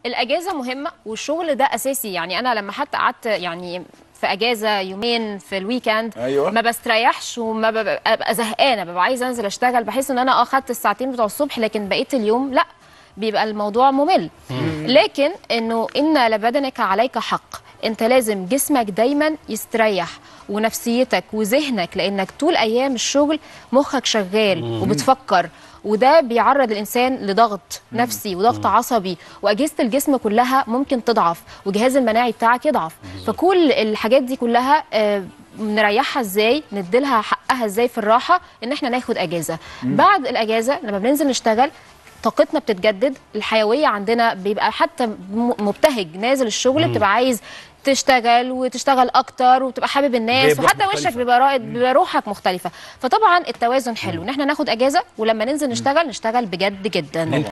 الاجازه مهمه والشغل ده اساسي يعني انا لما حتى قعدت يعني في اجازه يومين في الويكند أيوة. ما بستريحش وما ببقى ببقى زهقانه ببقى عايزه انزل اشتغل بحس ان انا اه خدت الساعتين بتوع الصبح لكن بقيه اليوم لا بيبقى الموضوع ممل لكن انه ان لبدنك عليك حق انت لازم جسمك دايما يستريح ونفسيتك وذهنك لانك طول ايام الشغل مخك شغال وبتفكر وده بيعرض الانسان لضغط نفسي وضغط عصبي واجهزه الجسم كلها ممكن تضعف وجهاز المناعي بتاعك يضعف فكل الحاجات دي كلها آه، نريحها ازاي نديلها حقها ازاي في الراحه ان احنا ناخد اجازه بعد الاجازه لما بننزل نشتغل طاقتنا بتتجدد الحيويه عندنا بيبقى حتى م- مبتهج نازل الشغل بتبقى عايز تشتغل وتشتغل اكتر وتبقى حابب الناس بيبقى وحتى مختلفة. وشك بيبقى رائد بيبقى روحك مختلفه فطبعا التوازن حلو ان احنا ناخد اجازه ولما ننزل نشتغل نشتغل بجد جدا